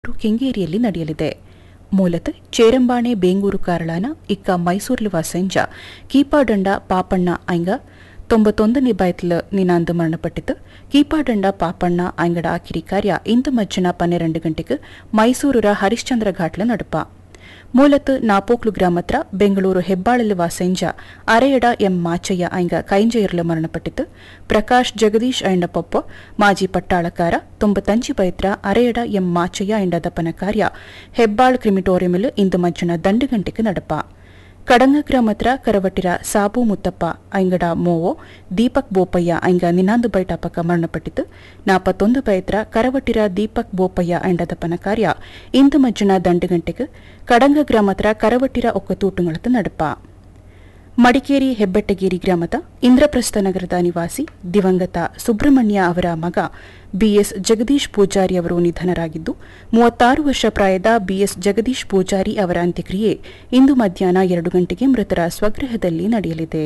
ಕೆಂಗೇರಿಯಲ್ಲಿ ನಡೆಯಲಿದೆ ಮೂಲತಃ ಚೇರಂಬಾಣೆ ಬೇಂಗೂರು ಕಾರಳಾನ ಇಕ್ಕ ಮೈಸೂರ್ಲು ವಾಸಂಜ ಕೀಪಾಡಂಡ ಪಾಪಣ್ಣ ಐಂಗ ತೊಂಬತ್ತೊಂದನೇ ಬಾಯ್ತಲು ನಿನಾಂದು ಮರಣಪಟ್ಟಿತು ಕೀಪಾಡಂಡ ಪಾಪಣ್ಣ ಐಂಗಡ ಆಕಿರಿ ಕಾರ್ಯ ಇಂದು ಮಜ್ಜನ ಪನ್ನೆರಡು ಗಂಟೆಗೆ ಮೈಸೂರರ ಹರಿಶ್ಚಂದ್ರ ಘಾಟ್ಲ ನಡುಪ ಮೂಲತ್ ನಾಪೋಕ್ಲು ಗ್ರಾಮತ್ರ ಬೆಂಗಳೂರು ಹೆಬ್ಬಾಳಲು ವಾಸಂಜ ಅರೆಯಡ ಎಂ ಮಾಚಯ್ಯ ಐಂಗ ಕೈಂಜೆಯರ್ಲು ಮರಣಪಟ್ಟಿತು ಪ್ರಕಾಶ್ ಜಗದೀಶ್ ಐಂಡ ಪೊಪ್ಪ ಮಾಜಿ ಪಟ್ಟಾಳಕಾರ ತೊಂಬತ್ತಂಜಿ ಬೈತ್ರ ಅರೆಯಡ ಎಂ ಮಾಚಯ್ಯ ಐಂಡ ದಪನ ಕಾರ್ಯ ಹೆಬ್ಬಾಳ್ ಕ್ರಿಮಿಟೋರಿಯಮಿಲ್ ಇಂದು ಮಜ್ಜನ ದಂಡು ಗಂಟೆಗೆ ನಡಪ ಕಡಂಗ ಗ್ರಾಮತ್ರ ಕರವಟ್ಟಿರ ಸಾಬು ಮುತ್ತಪ್ಪ ಐಂಗಡ ಮೋವೋ ದೀಪಕ್ ಬೋಪಯ್ಯ ಐಂಗ ನಿನಾಂದು ಬೈಟಾಪಕ ಮರಣಪಟ್ಟಿತು ನಾಪತ್ತೊಂದು ಬೈತ್ರ ಕರವಟ್ಟಿರ ದೀಪಕ್ ಬೋಪಯ್ಯ ಐಂಡದಪನ ಕಾರ್ಯ ಇಂದು ಮಜ್ಜನ ದಂಡು ಗಂಟೆಗೆ ಕಡಂಗ ಗ್ರಾಮತ್ರ ಕರವಟ್ಟಿರ ಒಕ್ಕ ತೂಟುಗಳತ್ತ ನಡಪ ಮಡಿಕೇರಿ ಹೆಬ್ಬೆಟ್ಟಗೇರಿ ಗ್ರಾಮದ ಇಂದ್ರಪ್ರಸ್ಥ ನಗರದ ನಿವಾಸಿ ದಿವಂಗತ ಸುಬ್ರಹ್ಮಣ್ಯ ಅವರ ಮಗ ಬಿಎಸ್ ಜಗದೀಶ್ ಪೂಜಾರಿ ಅವರು ನಿಧನರಾಗಿದ್ದು ಮೂವತ್ತಾರು ವರ್ಷ ಪ್ರಾಯದ ಬಿಎಸ್ ಜಗದೀಶ್ ಪೂಜಾರಿ ಅವರ ಅಂತ್ಯಕ್ರಿಯೆ ಇಂದು ಮಧ್ಯಾಹ್ನ ಎರಡು ಗಂಟೆಗೆ ಮೃತರ ಸ್ವಗೃಹದಲ್ಲಿ ನಡೆಯಲಿದೆ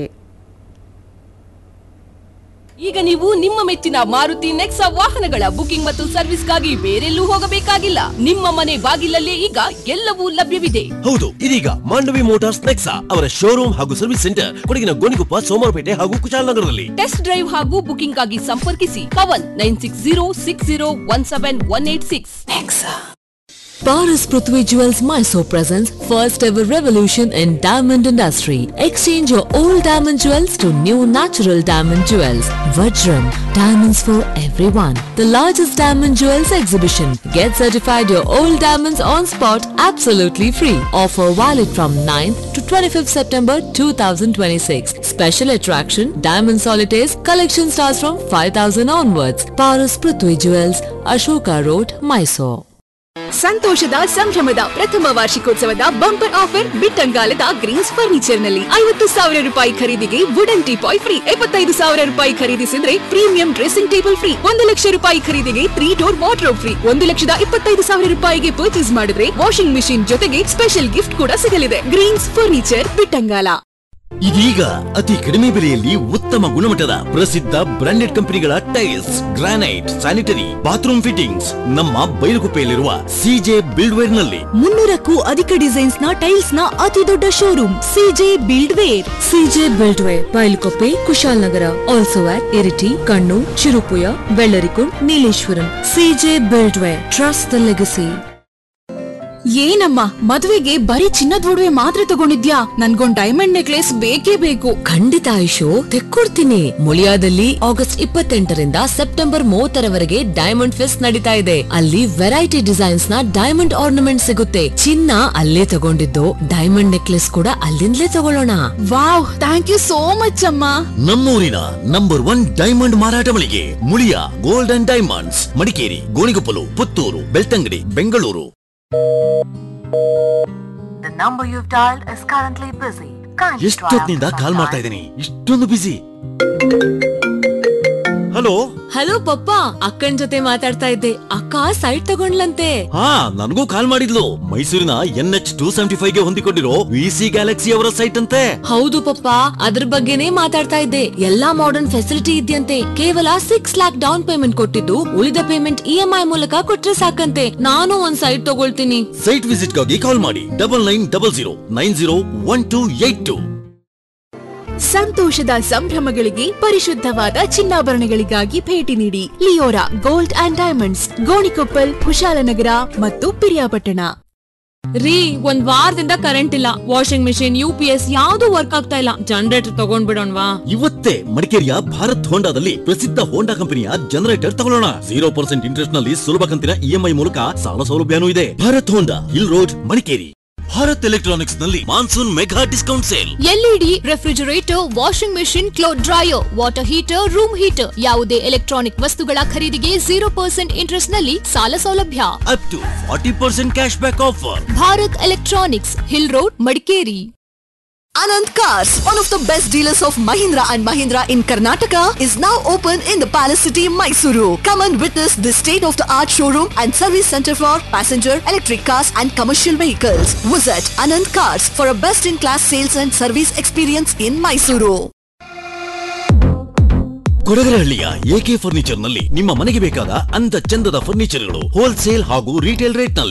ಈಗ ನೀವು ನಿಮ್ಮ ಮೆಚ್ಚಿನ ಮಾರುತಿ ನೆಕ್ಸಾ ವಾಹನಗಳ ಬುಕಿಂಗ್ ಮತ್ತು ಸರ್ವಿಸ್ಗಾಗಿ ಬೇರೆಲ್ಲೂ ಹೋಗಬೇಕಾಗಿಲ್ಲ ನಿಮ್ಮ ಮನೆ ಬಾಗಿಲಲ್ಲೇ ಈಗ ಎಲ್ಲವೂ ಲಭ್ಯವಿದೆ ಹೌದು ಇದೀಗ ಮಾಂಡವಿ ಮೋಟಾರ್ಸ್ ನೆಕ್ಸಾ ಅವರ ಶೋರೂಮ್ ಹಾಗೂ ಸರ್ವಿಸ್ ಸೆಂಟರ್ ಕೊಡಗಿನ ಗೋಣಿಕೊಪ್ಪ ಸೋಮವಾರಪೇಟೆ ಹಾಗೂ ಕುಶಾಲನಗರದಲ್ಲಿ ಟೆಸ್ಟ್ ಡ್ರೈವ್ ಹಾಗೂ ಬುಕಿಂಗ್ ಆಗಿ ಸಂಪರ್ಕಿಸಿ Pavan nine six zero six zero one seven one eight six Paris Prithvi Jewels Mysore presents first ever revolution in diamond industry. Exchange your old diamond jewels to new natural diamond jewels. Vajram, diamonds for everyone. The largest diamond jewels exhibition. Get certified your old diamonds on spot absolutely free. Offer valid from 9th to 25th September 2026. Special attraction, diamond solitaires, collection starts from 5000 onwards. Paris Prithvi Jewels, Ashoka Road, Mysore. ಸಂತೋಷದ ಸಂಭ್ರಮದ ಪ್ರಥಮ ವಾರ್ಷಿಕೋತ್ಸವದ bumper offer ಬಿಟ್ಟಂಗಾಲದ Greens furniture ನಲ್ಲಿ ಐವತ್ತು ಸಾವಿರ ರೂಪಾಯಿ ಖರೀದಿಗೆ ವುಡನ್ ಟೀಪಾಯ್ ಫ್ರೀ ಎಪ್ಪತ್ತೈದು ಸಾವಿರ ರೂಪಾಯಿ ಖರೀದಿಸಿದ್ರೆ ಪ್ರೀಮಿಯಂ ಡ್ರೆಸ್ಸಿಂಗ್ ಟೇಬಲ್ ಫ್ರೀ ಒಂದು ಲಕ್ಷ ರೂಪಾಯಿ ಖರೀದಿಗೆ ತ್ರೀ ಡೋರ್ ವಾರ್ಡ್ರೋಬ್ ಫ್ರೀ ಒಂದು ಲಕ್ಷದ ಇಪ್ಪತ್ತೈದು ಸಾವಿರ ರೂಪಾಯಿಗೆ ಪರ್ಚೇಸ್ ಮಾಡಿದ್ರೆ ವಾಷಿಂಗ್ ಮಿಷಿನ್ ಜೊತೆಗೆ ಸ್ಪೆಷಲ್ ಗಿಫ್ಟ್ ಕೂಡ ಸಿಗಲಿದೆ ಗ್ರೀನ್ಸ್ ಫರ್ನಿಚರ್ ಬಿಟ್ಟಂಗಾಲ ಇದೀಗ ಅತಿ ಕಡಿಮೆ ಬೆಲೆಯಲ್ಲಿ ಉತ್ತಮ ಗುಣಮಟ್ಟದ ಪ್ರಸಿದ್ಧ ಬ್ರಾಂಡೆಡ್ ಕಂಪನಿಗಳ tiles granite sanitary bathroom fittings ನಮ್ಮ ಬೈಲುಗುಪ್ಪೆಯಲ್ಲಿರುವ ಸಿಜೆ ಬಿಲ್ಡ್ವೇರ್ ನಲ್ಲಿ ಮುನ್ನೂರಕ್ಕೂ ಅಧಿಕ ಡಿಸೈನ್ಸ್ ನ ಟೈಲ್ಸ್ ನ ಅತಿ ದೊಡ್ಡ showroom CJ Buildware CJ Buildware, Bailukoppe, Kushalnagara. Also at Iriti, Kannur, Chirupuya, Bellarikud, Neeleshwaram. CJ Buildware. Trust the legacy. ಏನಮ್ಮ ಮದುವೆಗೆ ಬರೀ ಚಿನ್ನದ ಒಡವೆ ಮಾತ್ರ ತಗೊಂಡಿದ್ಯಾ ನನ್ಗೊಂದ್ ಡೈಮಂಡ್ ನೆಕ್ಲೆಸ್ ಬೇಕೇ ಬೇಕು ಖಂಡಿತ ಆಯುಷು ತೆಕ್ಕೊಡ್ತೀನಿ ಮುಳಿಯಾದಲ್ಲಿ ಆಗಸ್ಟ್ ಇಪ್ಪತ್ತೆಂಟರಿಂದ ಸೆಪ್ಟೆಂಬರ್ ಮೂವತ್ತರವರೆಗೆ ಡೈಮಂಡ್ ಫೆಸ್ಟ್ ನಡೀತಾ ಇದೆ ಅಲ್ಲಿ ವೆರೈಟಿ ಡಿಸೈನ್ಸ್ ನ ಡೈಮಂಡ್ ಆರ್ನಮೆಂಟ್ ಸಿಗುತ್ತೆ ಚಿನ್ನ ಅಲ್ಲೇ ತಗೊಂಡಿದ್ದು ಡೈಮಂಡ್ ನೆಕ್ಲೆಸ್ ಕೂಡ ಅಲ್ಲಿಂದಲೇ ತಗೊಳ್ಳೋಣ wow thank you so much ಅಮ್ಮ ನಮ್ಮೂರಿನ ನಂಬರ್ ಒನ್ ಡೈಮಂಡ್ ಮಾರಾಟ ಮಳಿಗೆ Muliya gold and diamonds Madikeri Gonikoppal Puttur Belthangady Bengaluru The number you've dialed is currently busy. Kindly try ಎಷ್ಟೊತ್ತಿನಿಂದ after ಕಾಲ್ some ಮಾಡ್ತಾ time. ಇದ್ದೀನಿ ಇಷ್ಟೊಂದು ಬಿಸಿ ಹಲೋ ಹಲೋ ಪಪ್ಪ ಅಕ್ಕನ್ ಜೊತೆ ಮಾತಾಡ್ತಾ ಇದ್ದೆ ಅಕ್ಕ ಸೈಟ್ ತಗೊಂಡ್ಲಂತೆ ಹಾ ನನಗೂ ಕಾಲ್ ಮಾಡಿದ್ಲು ಮೈಸೂರಿನ N H two seventy five ಗೆ ಹೊಂದಿಕೊಂಡಿರೋ ವಿ ಸಿ ಗ್ಯಾಲಕ್ಸಿ ಅವರ ಸೈಟ್ ಅಂತೆ ಹೌದು ಪಪ್ಪ ಅದ್ರ ಬಗ್ಗೆನೇ ಮಾತಾಡ್ತಾ ಇದ್ದೆ ಎಲ್ಲಾ ಮಾಡರ್ನ್ ಫೆಸಿಲಿಟಿ ಇದೆಯಂತೆ ಕೇವಲ ಸಿಕ್ಸ್ ಲ್ಯಾಕ್ ಡೌನ್ ಪೇಮೆಂಟ್ ಕೊಟ್ಟಿದ್ದು ಉಳಿದ ಪೇಮೆಂಟ್ ಇ ಎಂ ಐ ಮೂಲಕ ಕೊಟ್ರೆ ಸಾಕಂತೆ ನಾನು ಒಂದ್ ಸೈಟ್ ತಗೊಳ್ತೀನಿ ಸೈಟ್ ವಿಸಿಟ್ ಗಾಗಿ ಕಾಲ್ ಮಾಡಿ double nine double zero nine zero one two eight two ಸಂತೋಷದ ಸಂಭ್ರಮಗಳಿಗೆ ಪರಿಶುದ್ಧವಾದ ಚಿನ್ನಾಭರಣಗಳಿಗಾಗಿ ಭೇಟಿ ನೀಡಿ Leora gold and diamonds Gonikoppal Kushalnagar ಮತ್ತು ಪಿರಿಯಾಪಟ್ಟಣ ರೀ ಒಂದ್ ವಾರದಿಂದ ಕರೆಂಟ್ ಇಲ್ಲ washing machine U P S ಯಾವ್ದು ವರ್ಕ್ ಆಗ್ತಾ ಇಲ್ಲ ಜನರೇಟರ್ ತಗೊಂಡ್ಬಿಡೋಣವಾ ಇವತ್ತೇ ಮಡಿಕೇರಿಯ ಭಾರತ್ ಹೋಂಡಾದಲ್ಲಿ ಪ್ರಸಿದ್ಧ ಹೋಂಡಾ ಕಂಪನಿಯ ಜನರೇಟರ್ ತಗೊಳ್ಳೋಣ ಜೀರೋ ಪರ್ಸೆಂಟ್ ಇಂಟ್ರೆಸ್ಟ್ ನಲ್ಲಿ ಸುಲಭ ಕಂತಿನ ಇಎಂಐ ಮೂಲಕ ಸಾಲ ಸೌಲಭ್ಯನೂ ಇದೆ Bharat Honda hill road Madikeri Bharat electronics ನಲ್ಲಿ monsoon mega discount sale LED refrigerator washing machine cloth dryer water heater room heater ಯಾವುದೇ ಎಲೆಕ್ಟ್ರಾನಿಕ್ ವಸ್ತುಗಳ ಖರೀದಿಗೆ ಜೀರೋ ಪರ್ಸೆಂಟ್ ಇಂಟ್ರೆಸ್ಟ್ ನಲ್ಲಿ ಸಾಲ ಸೌಲಭ್ಯ up to forty percent cash back offer Bharat electronics hill road Madikeri Anand Cars, one of the best dealers of Mahindra and Mahindra in Karnataka, is now open in the Palace City, Mysuru. Come and witness this state-of-the-art showroom and service center for passenger, electric cars and commercial vehicles. Visit Anand Cars for a best-in-class sales and service experience in Mysuru. ಕೊಡಗರಹಳ್ಳಿಯ AK furniture ನಲ್ಲಿ ನಿಮ್ಮ ಮನೆಗೆ ಬೇಕಾದ ಅಂದ ಚಂದದ ಫರ್ನಿಚರ್ಗಳು wholesale ಹಾಗೂ retail rate ನಲ್ಲಿ